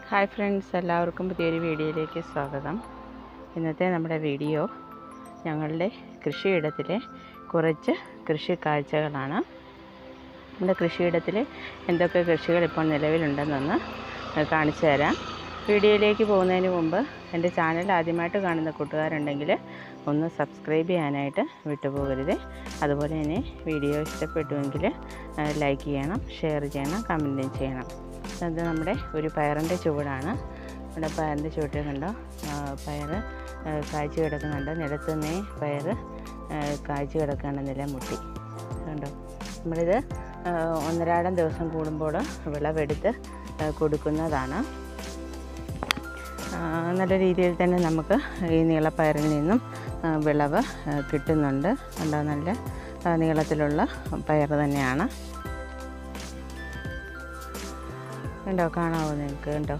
hi friends എല്ലാവർക്കും പുതിയൊരു വീഡിയോയിലേക്ക് സ്വാഗതം ഇന്നത്തെ നമ്മുടെ വീഡിയോ ഞങ്ങളുടെ കൃഷിയിടത്തിലെ കുറച്ച് കൃഷി കാഴ്ചകളാണ് നമ്മുടെ കൃഷിയിടത്തിൽ എന്തൊക്കെ കൃഷികൾ ഇപ്പോൾ നിലവിലുണ്ടെന്നൊന്ന് കാണിച്ചു തരാം വീഡിയോയിലേക്ക് പോകുന്നതിന് മുമ്പ് എൻ്റെ ചാനൽ ആദ്യമായിട്ട് കാണുന്ന കൂട്ടുകാരുണ്ടെങ്കിൽ ഒന്ന് സബ്സ്ക്രൈബ് ചെയ്യാനായിട്ട് വിട്ടുപോകരുത് അതുപോലെ തന്നെ വീഡിയോ ഇഷ്ടപ്പെട്ടുവെങ്കിൽ ലൈക്ക് ചെയ്യണം ഷെയർ ചെയ്യണം കമൻറ്റും ചെയ്യണം അത് നമ്മുടെ ഒരു പയറിൻ്റെ ചുവടാണ് നമ്മുടെ പയറിൻ്റെ ചുവട്ടിൽ കണ്ടോ ആ, പയർ ആ, കായ്ച്ച് കിടക്കുന്നുണ്ട് നിലത്ത് നിന്നേ പയർ ആ, കായ്ച്ച് കിടക്കുകയാണ് നിലമുട്ടി കണ്ടോ നമ്മളിത് ആ, ഒന്നരാടം ദിവസം കൂടുമ്പോൾ വിളവെടുത്ത് ആ, കൊടുക്കുന്നതാണ് ആ, നല്ല രീതിയിൽ തന്നെ നമുക്ക് ഈ നീളപ്പയറിൽ നിന്നും ആ, വിളവ് ആ, കിട്ടുന്നുണ്ട് കണ്ടോ നല്ല ആ, നീളത്തിലുള്ള പയർ തന്നെയാണ് കണ്ടോ കാണാവോ നിങ്ങൾക്ക് കണ്ടോ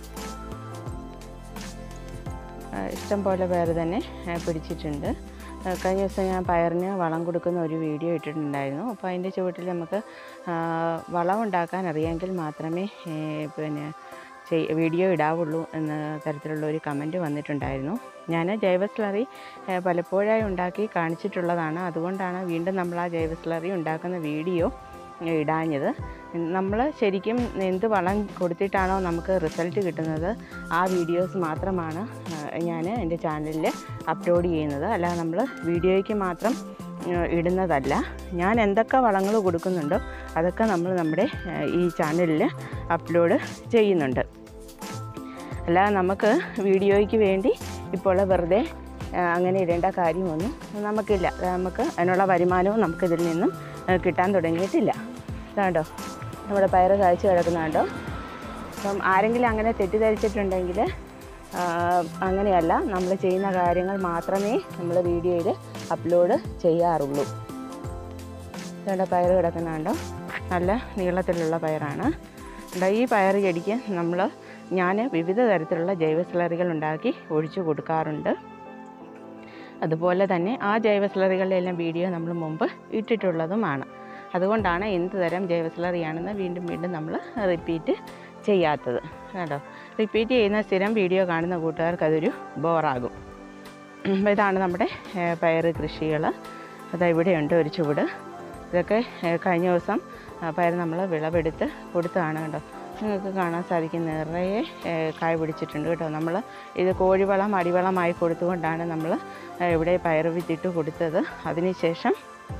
ആ, ഇഷ്ടം പോലെ പേര് തന്നെ ആ, പിടിച്ചിട്ടുണ്ട് ആ, കഴിഞ്ഞ ദിവസം ഞാൻ പയറിന് വളം കൊടുക്കുന്ന ഒരു വീഡിയോ ഇട്ടിട്ടുണ്ടായിരുന്നു അപ്പോൾ അതിൻ്റെ ചുവട്ടിൽ നമുക്ക് ആ, വളം ഉണ്ടാക്കാൻ അറിയാമെങ്കിൽ മാത്രമേ ഏ, പിന്നെ ചെയ് വീഡിയോ ഇടാവുള്ളൂ എന്ന തരത്തിലുള്ള ഒരു കമൻറ്റ് വന്നിട്ടുണ്ടായിരുന്നു ഞാൻ ജൈവ സ്ലറി ഏ, പലപ്പോഴായി ഉണ്ടാക്കി കാണിച്ചിട്ടുള്ളതാണ് അതുകൊണ്ടാണ് വീണ്ടും നമ്മൾ ആ ജൈവ സ്ലറി ഉണ്ടാക്കുന്ന വീഡിയോ ഇടാഞ്ഞത് നമ്മൾ ശരിക്കും എന്ത് വളം കൊടുത്തിട്ടാണോ നമുക്ക് റിസൾട്ട് കിട്ടുന്നത് ആ വീഡിയോസ് മാത്രമാണ് ഞാൻ എൻ്റെ ചാനലിൽ അപ്ലോഡ് ചെയ്യുന്നത് അല്ലാതെ നമ്മൾ വീഡിയോയ്ക്ക് മാത്രം ആ, ഇടുന്നതല്ല ഞാൻ എന്തൊക്കെ വളങ്ങൾ കൊടുക്കുന്നുണ്ടോ അതൊക്കെ നമ്മൾ നമ്മുടെ ആ, ഈ ചാനലിൽ അപ്ലോഡ് ചെയ്യുന്നുണ്ട് അല്ലാതെ നമുക്ക് വീഡിയോയ്ക്ക് വേണ്ടി ഇപ്പോൾ വെറുതെ ആ, അങ്ങനെ ഇടേണ്ട കാര്യമൊന്നും നമുക്കില്ല അത് നമുക്ക് അതിനുള്ള വരുമാനവും നമുക്കിതിൽ നിന്നും ആ, കിട്ടാൻ തുടങ്ങിയിട്ടില്ല ഇതാണ്ടോ നമ്മുടെ പയറ് കാഴ്ച കിടക്കുന്നുണ്ടോ അപ്പം ആരെങ്കിലും അങ്ങനെ തെറ്റിദ്ധരിച്ചിട്ടുണ്ടെങ്കിൽ ആ, അങ്ങനെയല്ല നമ്മൾ ചെയ്യുന്ന കാര്യങ്ങൾ മാത്രമേ നമ്മൾ വീഡിയോയിൽ അപ്ലോഡ് ചെയ്യാറുള്ളൂ ഇതാണ്ട് പയർ കിടക്കുന്നുണ്ടോ നല്ല നീളത്തിലുള്ള പയറാണ് ദാ ഈ പയർ ചെടിക്ക് നമ്മൾ ഞാൻ വിവിധ തരത്തിലുള്ള ജൈവ സ്ലറികൾ ഉണ്ടാക്കി ഒഴിച്ചു കൊടുക്കാറുണ്ട് അതുപോലെ തന്നെ ആ ജൈവ സ്ലറികളുടെ എല്ലാം വീഡിയോ നമ്മൾ മുമ്പ് ഇട്ടിട്ടുള്ളതുമാണ് അതുകൊണ്ടാണ് എന്ത് തരം ജൈവ സ്ലറിയാണെന്ന് വീണ്ടും വീണ്ടും നമ്മൾ റിപ്പീറ്റ് ചെയ്യാത്തത് കേട്ടോ റിപ്പീറ്റ് ചെയ്യുന്ന സ്ഥിരം വീഡിയോ കാണുന്ന കൂട്ടുകാർക്ക് അതൊരു ബോറാകും ഉം, ഇതാണ് നമ്മുടെ ഏ, പയറ് കൃഷികൾ അതാ ഇവിടെയുണ്ട് ഒരു ചുവട് ഇതൊക്കെ ഏ, കഴിഞ്ഞ ദിവസം ആ, പയർ നമ്മൾ വിളവെടുത്ത് കൊടുത്തതാണ് കേട്ടോ നിങ്ങൾക്ക് കാണാൻ സാധിക്കും നിറയെ ഏ, കായ പിടിച്ചിട്ടുണ്ട് കേട്ടോ നമ്മൾ ഇത് കോഴിവളം അടിവളമായി കൊടുത്തുകൊണ്ടാണ് നമ്മൾ ഏ, ഇവിടെ പയർ വിത്തിട്ട് കൊടുത്തത് അതിനുശേഷം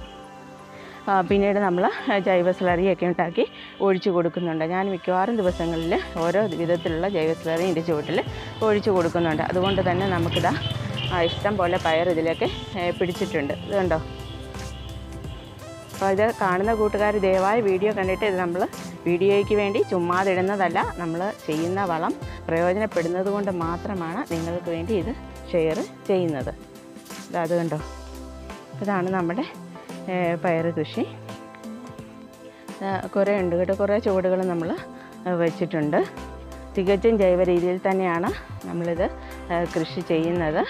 ആ, പിന്നീട് നമ്മൾ ജൈവ സ്ലറിയൊക്കെ ഉണ്ടാക്കി ഒഴിച്ചു കൊടുക്കുന്നുണ്ട് ഞാൻ മിക്കവാറും ദിവസങ്ങളിൽ ഓരോ വിധത്തിലുള്ള ജൈവ സ്ലറി ഇതിൻ്റെ ചുവട്ടിൽ ഒഴിച്ചു കൊടുക്കുന്നുണ്ട് അതുകൊണ്ട് തന്നെ നമുക്കിതാ ആ, ഇഷ്ടം പോലെ പയർ ഇതിലേക്ക് ഏ, പിടിച്ചിട്ടുണ്ട് ഇത് കണ്ടോ അപ്പോൾ ഇത് കാണുന്ന കൂട്ടുകാർ ദയവായി വീഡിയോ കണ്ടിട്ട് ഇത് നമ്മൾ വീഡിയോയ്ക്ക് വേണ്ടി ചുമ്മാതിടുന്നതല്ല നമ്മൾ ചെയ്യുന്ന വളം പ്രയോജനപ്പെടുന്നത് കൊണ്ട് മാത്രമാണ് നിങ്ങൾക്ക് വേണ്ടി ഇത് ഷെയർ ചെയ്യുന്നത് ഇത് അത് കണ്ടോ ഇതാണ് നമ്മുടെ ഏ, പയറ് കൃഷി ആ, കുറേ ഉണ്ട് കേട്ടോ കുറേ ചുവടുകൾ നമ്മൾ വെച്ചിട്ടുണ്ട് തികച്ചും ജൈവ രീതിയിൽ തന്നെയാണ് നമ്മളിത് ആ, കൃഷി ചെയ്യുന്നത്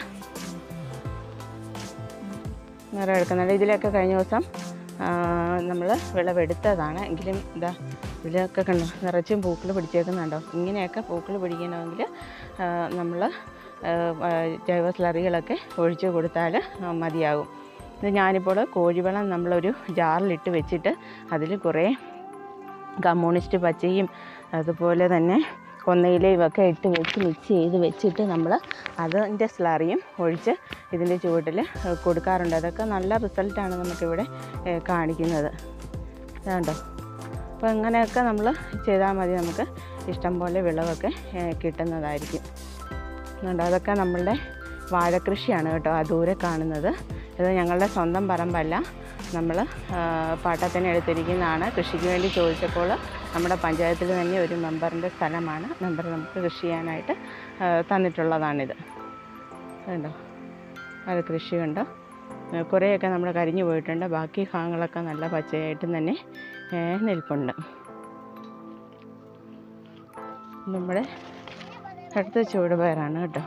നിറം എടുക്കുന്നുണ്ട് ഇതിലൊക്കെ കഴിഞ്ഞ ദിവസം നമ്മൾ വിളവെടുത്തതാണ് എങ്കിലും ഇതാ ഇതിലൊക്കെ കണ്ടോ നിറച്ചും പൂക്കൾ പിടിച്ചേക്കുന്നുണ്ടോ ഇങ്ങനെയൊക്കെ പൂക്കൾ പിടിക്കണമെങ്കിൽ നമ്മൾ ജൈവ സ്ലറികളൊക്കെ ഒഴിച്ചു കൊടുത്താൽ ആ, മതിയാകും ഇത് ഞാനിപ്പോൾ കോഴിവെള്ളം നമ്മളൊരു ജാറിലിട്ട് വെച്ചിട്ട് അതിൽ കുറേ കമ്മ്യൂണിസ്റ്റ് പച്ചയും അതുപോലെ തന്നെ കൊന്നയിലയും ഒക്കെ ഇട്ട് വെച്ച് മിക്സ് ചെയ്ത് വെച്ചിട്ട് നമ്മൾ അതിൻ്റെ സ്ലറിയും ഒഴിച്ച് ഇതിൻ്റെ ചുവട്ടിൽ കൊടുക്കാറുണ്ട് അതൊക്കെ നല്ല റിസൾട്ടാണ് നമുക്കിവിടെ ഏ, കാണിക്കുന്നത് ഇതാണ്ടോ അപ്പോൾ ഇങ്ങനെയൊക്കെ നമ്മൾ ചെയ്താൽ മതി നമുക്ക് ഇഷ്ടം പോലെ വിളവൊക്കെ ഏ, കിട്ടുന്നതായിരിക്കും അതുകൊണ്ട് അതൊക്കെ നമ്മളുടെ വാഴക്കൃഷിയാണ് കേട്ടോ ആ ദൂരെ കാണുന്നത് ഇത് ഞങ്ങളുടെ സ്വന്തം പറമ്പല്ല നമ്മൾ പാട്ടത്തിന് എടുത്തിരിക്കുന്നതാണ് കൃഷിക്ക് വേണ്ടി ചോദിച്ചപ്പോൾ നമ്മുടെ പഞ്ചായത്തിൽ തന്നെ ഒരു മെമ്പറിൻ്റെ സ്ഥലമാണ് മെമ്പർ നമുക്ക് കൃഷി ചെയ്യാനായിട്ട് ആ, തന്നിട്ടുള്ളതാണിത് കണ്ടോ അത് കൃഷിയുണ്ട് ആ, കുറേയൊക്കെ നമ്മൾ കരിഞ്ഞു പോയിട്ടുണ്ട് ബാക്കി ഭാഗങ്ങളൊക്കെ നല്ല പച്ചയായിട്ടും തന്നെ ഏ, നിൽപ്പുണ്ട് നമ്മുടെ അടുത്ത ചൂട് പയറാണ് കേട്ടോ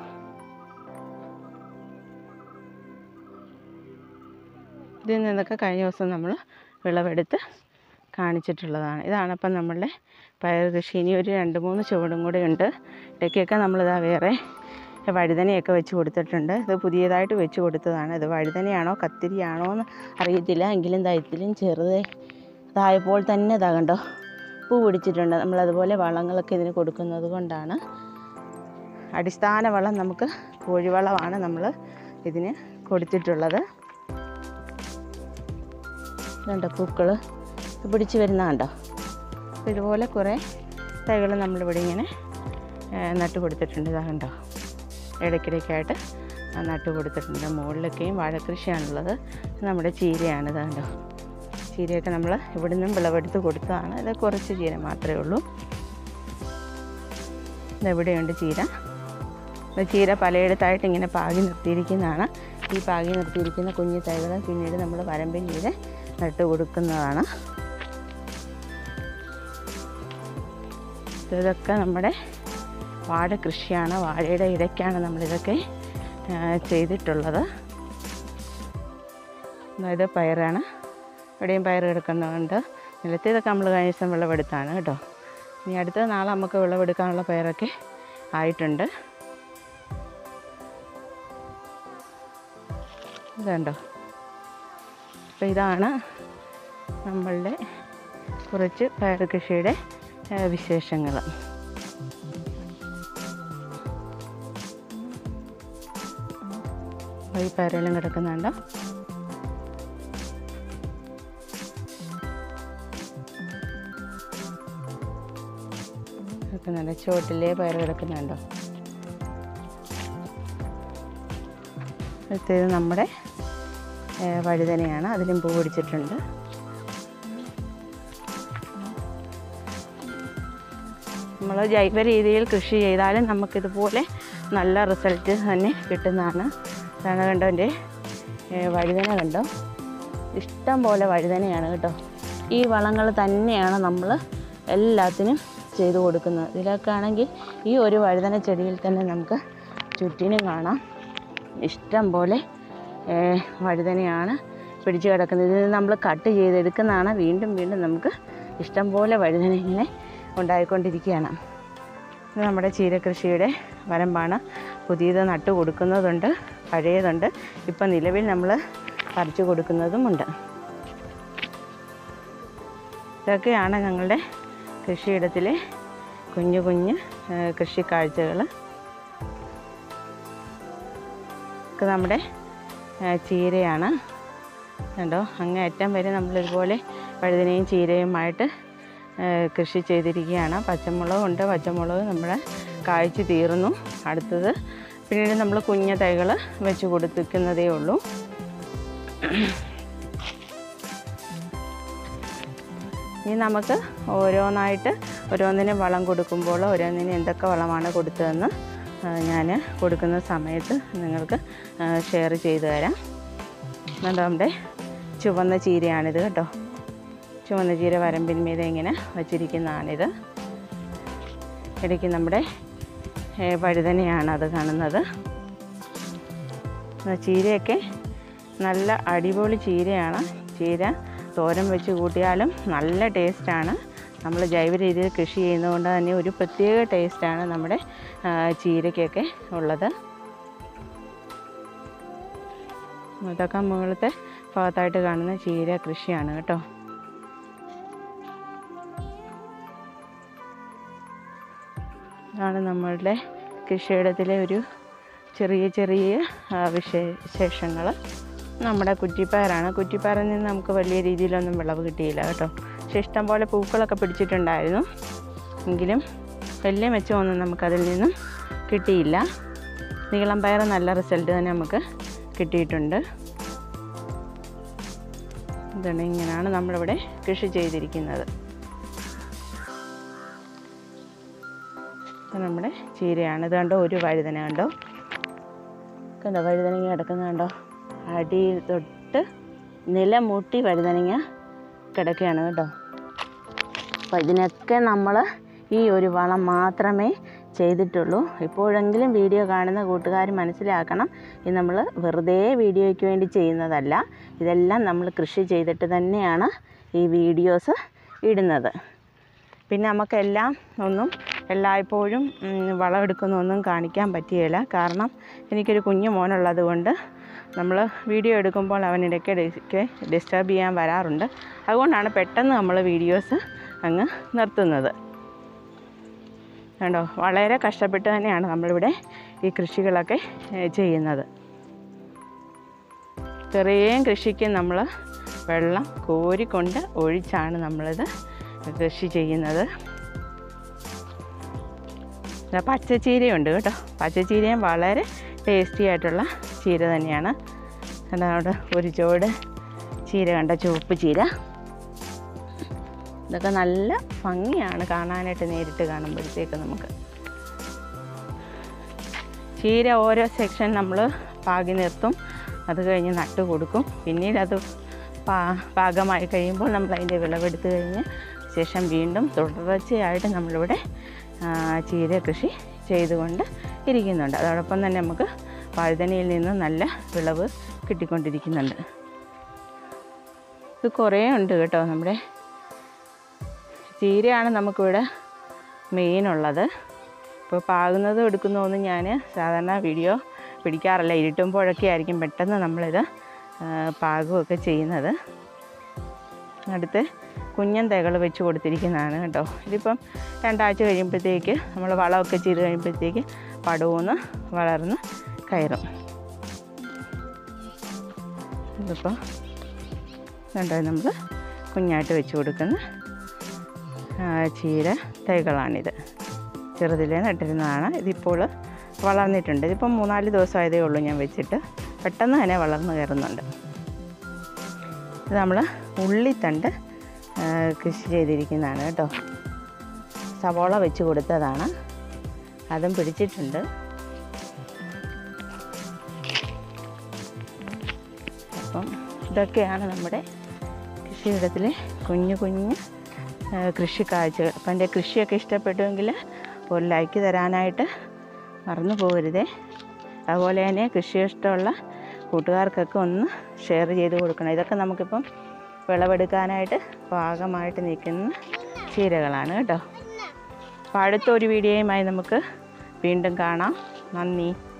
ഇതിൽ നിന്നൊക്കെ കഴിഞ്ഞ ദിവസം നമ്മൾ വിളവെടുത്ത് കാണിച്ചിട്ടുള്ളതാണ് ഇതാണ് അപ്പം നമ്മളുടെ പയർ കൃഷി ഇനി ഒരു രണ്ട് മൂന്ന് ചുവടും കൂടെ ഉണ്ട് ഇടയ്ക്കൊക്കെ നമ്മളിതാ വേറെ വഴുതനയൊക്കെ വെച്ച് കൊടുത്തിട്ടുണ്ട് ഇത് പുതിയതായിട്ട് വെച്ച് കൊടുത്തതാണ് ഇത് വഴുതനയാണോ കത്തിരിയാണോ എന്ന് അറിയത്തില്ല എങ്കിലും ദൈത്തിലും ചെറുത് ഇതായപ്പോൾ തന്നെ ഇതാ കണ്ടോ പൂ പിടിച്ചിട്ടുണ്ട് നമ്മളതുപോലെ വളങ്ങളൊക്കെ ഇതിന് കൊടുക്കുന്നത് കൊണ്ടാണ് അടിസ്ഥാന വളം നമുക്ക് കോഴിവളമാണ് നമ്മൾ ഇതിന് കൊടുത്തിട്ടുള്ളത് ഇതുണ്ടോ പൂക്കൾ പിടിച്ച് വരുന്ന കണ്ടോ അപ്പോൾ ഇതുപോലെ കുറേ തൈകൾ നമ്മളിവിടെ ഇങ്ങനെ ആ, നട്ട് കൊടുത്തിട്ടുണ്ട് ഇതാ കണ്ടോ ഇടയ്ക്കിടയ്ക്കായിട്ട് ആ, നട്ട് കൊടുത്തിട്ടുണ്ട് മുകളിലൊക്കെയും വാഴക്കൃഷിയാണുള്ളത് ഇത് നമ്മുടെ ചീരയാണ് ഇത് കണ്ടോ ചീരയൊക്കെ നമ്മൾ ഇവിടെ നിന്നും വിളവെടുത്ത് കൊടുത്തതാണ് ഇത് കുറച്ച് ചീര മാത്രമേ ഉള്ളൂ ഇതെവിടെയുണ്ട് ചീര ഇത് ചീര പലയിടത്തായിട്ട് ഇങ്ങനെ പാകി നിർത്തിയിരിക്കുന്നതാണ് ഈ പാകി നിർത്തിയിരിക്കുന്ന കുഞ്ഞു തൈകൾ പിന്നീട് നമ്മൾ വരമ്പിൻ ചീര നട്ട് കൊടുക്കുന്നതാണ് ഇതൊക്കെ നമ്മുടെ വാഴ കൃഷിയാണ് വാഴയുടെ ഇടയ്ക്കാണ് നമ്മളിതൊക്കെ ആ, ചെയ്തിട്ടുള്ളത് ഇത് പയറാണ് ഇവിടെയും പയർ കിടക്കുന്നുണ്ട് നിലത്ത് ഇതൊക്കെ നമ്മൾ കഴിഞ്ഞ ദിവസം വിളവെടുത്താണ് കേട്ടോ ഇനി അടുത്ത നാളെ നമുക്ക് വിളവെടുക്കാനുള്ള പയറൊക്കെ ആയിട്ടുണ്ട് ഇതുണ്ടോ അപ്പോൾ ഇതാണ് നമ്മളുടെ കുറച്ച് പയർ കൃഷിയുടെ വിശേഷങ്ങൾ ഈ പയറെല്ലാം കിടക്കുന്നുണ്ടോ കിടക്കുന്നുണ്ട് ചുവട്ടിലേ പയർ കിടക്കുന്നുണ്ടോ അടുത്തത് നമ്മുടെ ഏ, വഴുതനയാണ് അതിലും പൂ പിടിച്ചിട്ടുണ്ട് നമ്മൾ ജൈവ രീതിയിൽ കൃഷി ചെയ്താലും നമുക്കിതുപോലെ നല്ല റിസൾട്ട് തന്നെ കിട്ടുന്നതാണ് അതാണ് കണ്ടോ എൻ്റെ ഏ, വഴുതന കണ്ടോ ഇഷ്ടം പോലെ വഴുതനയാണ് കേട്ടോ ഈ വളങ്ങൾ തന്നെയാണ് നമ്മൾ എല്ലാത്തിനും ചെയ്തു കൊടുക്കുന്നത് ഇതിലൊക്കെ ആണെങ്കിൽ ഈ ഒരു വഴുതന ചെടിയിൽ തന്നെ നമുക്ക് ചുറ്റിനും കാണാം ഇഷ്ടം പോലെ ഏ, വഴുതനയാണ് പിടിച്ച് കിടക്കുന്നത് ഇതിൽ നമ്മൾ കട്ട് ചെയ്തെടുക്കുന്നതാണ് വീണ്ടും വീണ്ടും നമുക്ക് ഇഷ്ടം പോലെ വഴുതന ഇങ്ങനെ ഉണ്ടായിക്കൊണ്ടിരിക്കുകയാണ് ഇത് നമ്മുടെ ചീരകൃഷിയുടെ വരമ്പാണ് പുതിയത് നട്ട് കൊടുക്കുന്നതുണ്ട് പഴയതുണ്ട് ഇപ്പം നിലവിൽ നമ്മൾ പറിച്ചു കൊടുക്കുന്നതുമുണ്ട് ഇതൊക്കെയാണ് ഞങ്ങളുടെ കൃഷിയിടത്തിലെ കുഞ്ഞു കുഞ്ഞ് ഏ, കൃഷിക്കാഴ്ചകൾ ഒക്കെ നമ്മുടെ ആ, ചീരയാണ് കണ്ടോ അങ്ങേ അറ്റം വരെ നമ്മളിതുപോലെ വഴുതനയും ചീരയുമായിട്ട് ആ, കൃഷി ചെയ്തിരിക്കുകയാണ് പച്ചമുളക് ഉണ്ട് പച്ചമുളക് നമ്മുടെ കായ്ച്ച് തീർന്നു അടുത്തത് പിന്നീട് നമ്മൾ കുഞ്ഞ തൈകൾ വെച്ച് കൊടുത്തിരിക്കുന്നതേ ഉള്ളൂ ഇനി നമുക്ക് ഓരോന്നായിട്ട് ഓരോന്നിനും വളം കൊടുക്കുമ്പോൾ ഓരോന്നിനും എന്തൊക്കെ വളമാണ് കൊടുത്തതെന്ന് ഞാൻ കൊടുക്കുന്ന സമയത്ത് നിങ്ങൾക്ക് ഷെയർ ചെയ്തു തരാം എന്നിട്ട് നമ്മുടെ ചുവന്ന ചീരയാണിത് കേട്ടോ ചുവന്ന ചീര വരമ്പിന്മീതെ ഇങ്ങനെ വച്ചിരിക്കുന്നതാണിത് ഇടയ്ക്ക് നമ്മുടെ ഏ, വഴുതനയാണ് അത് കാണുന്നത് ആ ചീരയൊക്കെ നല്ല അടിപൊളി ചീരയാണ് ചീര തോരൻ വെച്ച് കൂട്ടിയാലും നല്ല ടേസ്റ്റാണ് നമ്മൾ ജൈവ രീതിയിൽ കൃഷി ചെയ്യുന്നതുകൊണ്ട് തന്നെ ഒരു പ്രത്യേക ടേസ്റ്റാണ് നമ്മുടെ ആ, ചീരയ്ക്കൊക്കെ ഉള്ളത് ഇതൊക്കെ മുകളിലത്തെ ഭാഗത്തായിട്ട് കാണുന്ന ചീര കൃഷിയാണ് കേട്ടോ ഇതാണ് നമ്മളുടെ കൃഷിയിടത്തിലെ ഒരു ചെറിയ ചെറിയ ആ, വിശേഷങ്ങൾ നമ്മുടെ കുറ്റിപ്പയറാണ് കുറ്റിപ്പയറിൽ നിന്ന് നമുക്ക് വലിയ രീതിയിലൊന്നും വിളവ് കിട്ടിയില്ല കേട്ടോ പക്ഷെ ഇഷ്ടം പോലെ പൂക്കളൊക്കെ പിടിച്ചിട്ടുണ്ടായിരുന്നു എങ്കിലും വലിയ മെച്ചമൊന്നും നമുക്കതിൽ നിന്നും കിട്ടിയില്ല നീളം പയർ നല്ല റിസൾട്ട് തന്നെ നമുക്ക് കിട്ടിയിട്ടുണ്ട് ഇതാണ് ഇങ്ങനെയാണ് നമ്മളിവിടെ കൃഷി ചെയ്തിരിക്കുന്നത് ഇത് നമ്മുടെ ചീരയാണ് ഇത് കണ്ടോ ഒരു വഴുതന കണ്ടോ കണ്ടോ വഴുതനങ്ങ കിടക്കുന്ന കണ്ടോ അടിയിൽ തൊട്ട് നിലമുട്ടി വഴുതനങ്ങ കിടക്കുകയാണ് കേട്ടോ അപ്പോൾ ഇതിനൊക്കെ നമ്മൾ ഈ ഒരു വളം മാത്രമേ ചെയ്തിട്ടുള്ളൂ ഇപ്പോഴെങ്കിലും വീഡിയോ കാണുന്ന കൂട്ടുകാർ മനസ്സിലാക്കണം ഇത് നമ്മൾ വെറുതെ വീഡിയോയ്ക്ക് വേണ്ടി ചെയ്യുന്നതല്ല ഇതെല്ലാം നമ്മൾ കൃഷി ചെയ്തിട്ട് തന്നെയാണ് ഈ വീഡിയോസ് ഇടുന്നത് പിന്നെ നമുക്കെല്ലാം ഒന്നും എല്ലായ്പ്പോഴും ഉം, വളമെടുക്കുന്നൊന്നും കാണിക്കാൻ പറ്റുകയില്ല കാരണം എനിക്കൊരു കുഞ്ഞു മോനുള്ളത് കൊണ്ട് നമ്മൾ വീഡിയോ എടുക്കുമ്പോൾ അവനിടയ്ക്ക് ഇടയ്ക്ക് ഡിസ്റ്റർബ് ചെയ്യാൻ വരാറുണ്ട് അതുകൊണ്ടാണ് പെട്ടെന്ന് നമ്മൾ വീഡിയോസ് അങ്ങ് നിർത്തുന്നത് കണ്ടോ വളരെ കഷ്ടപ്പെട്ട് തന്നെയാണ് നമ്മളിവിടെ ഈ കൃഷികളൊക്കെ ഏ, ചെയ്യുന്നത് ചെറിയ കൃഷിക്ക് നമ്മൾ വെള്ളം കോരിക്കൊണ്ട് ഒഴിച്ചാണ് നമ്മളിത് കൃഷി ചെയ്യുന്നത് പിന്നെ പച്ചച്ചീരയുണ്ട് കേട്ടോ പച്ചച്ചീരയും വളരെ ടേസ്റ്റി ആയിട്ടുള്ള ചീര തന്നെയാണ് കണ്ടോ അവിടെ ഒരു ചുവട് ചീര കണ്ട ചുവപ്പ് ചീര ഇതൊക്കെ നല്ല ഭംഗിയാണ് കാണാനായിട്ട് നേരിട്ട് കാണുമ്പോഴത്തേക്ക് നമുക്ക് ചീര ഓരോ സെക്ഷൻ നമ്മൾ പാകി നിർത്തും അത് കഴിഞ്ഞ് നട്ട് കൊടുക്കും പിന്നീട് അത് പാ പാകമായി കഴിയുമ്പോൾ നമ്മൾ അതിൻ്റെ വിളവെടുത്ത് കഴിഞ്ഞ് ശേഷം വീണ്ടും തുടർച്ചയായിട്ട് നമ്മളിവിടെ ആ, ചീര കൃഷി ചെയ്തുകൊണ്ട് ഇരിക്കുന്നുണ്ട് അതോടൊപ്പം തന്നെ നമുക്ക് വഴുതനയിൽ നിന്ന് നല്ല വിളവ് കിട്ടിക്കൊണ്ടിരിക്കുന്നുണ്ട് ഇത് കുറേ ഉണ്ട് കേട്ടോ നമ്മുടെ ചീരയാണ് നമുക്കിവിടെ മെയിനുള്ളത് ഇപ്പോൾ പാകുന്നതും എടുക്കുന്നതൊന്നും ഞാൻ സാധാരണ വീഡിയോ പിടിക്കാറില്ല ഇരുട്ടുമ്പോഴൊക്കെ ആയിരിക്കും പെട്ടെന്ന് നമ്മളിത് ആ, പാകുമൊക്കെ ചെയ്യുന്നത് അടുത്ത് കുഞ്ഞൻ തൈകൾ വെച്ച് കൊടുത്തിരിക്കുന്നതാണ് കേട്ടോ ഇതിപ്പം രണ്ടാഴ്ച കഴിയുമ്പോഴത്തേക്ക് നമ്മൾ വളമൊക്കെ ചെയ്ത് കഴിയുമ്പോഴത്തേക്ക് പടവൂന്ന് വളർന്ന് കയറും ഇതിപ്പോൾ കണ്ടോ നമ്മൾ കുഞ്ഞായിട്ട് വെച്ച് കൊടുക്കുന്ന ആ, ചീര തൈകളാണിത് ചെറുതിലേ നട്ടിരുന്നതാണ് ഇതിപ്പോൾ വളർന്നിട്ടുണ്ട് ഇതിപ്പം മൂന്നാല് ദിവസമായതേ ഉള്ളൂ ഞാൻ വെച്ചിട്ട് പെട്ടെന്ന് തന്നെ വളർന്നു കയറുന്നുണ്ട് ഇത് നമ്മൾ ഉള്ളിത്തണ്ട് ആ, കൃഷി ചെയ്തിരിക്കുന്നതാണ് കേട്ടോ സവോള വെച്ച് കൊടുത്തതാണ് അതും പിടിച്ചിട്ടുണ്ട് അപ്പം ഇതൊക്കെയാണ് നമ്മുടെ കൃഷിയിടത്തിലെ കുഞ്ഞു കുഞ്ഞു ആ, കൃഷി കാഴ്ചകൾ അപ്പം എൻ്റെ കൃഷിയൊക്കെ ഇഷ്ടപ്പെട്ടുവെങ്കിൽ ഒരു ലൈക്ക് തരാനായിട്ട് മറന്നു പോകരുതേ അതുപോലെ തന്നെ കൃഷി ഇഷ്ടമുള്ള കൂട്ടുകാർക്കൊക്കെ ഒന്ന് ഷെയർ ചെയ്ത് കൊടുക്കണം ഇതൊക്കെ നമുക്കിപ്പം വിളവെടുക്കാനായിട്ട് പാകമായിട്ട് നിൽക്കുന്ന ചീരകളാണ് കേട്ടോ അപ്പോൾ അടുത്ത ഒരു വീഡിയോയുമായി നമുക്ക് വീണ്ടും കാണാം നന്ദി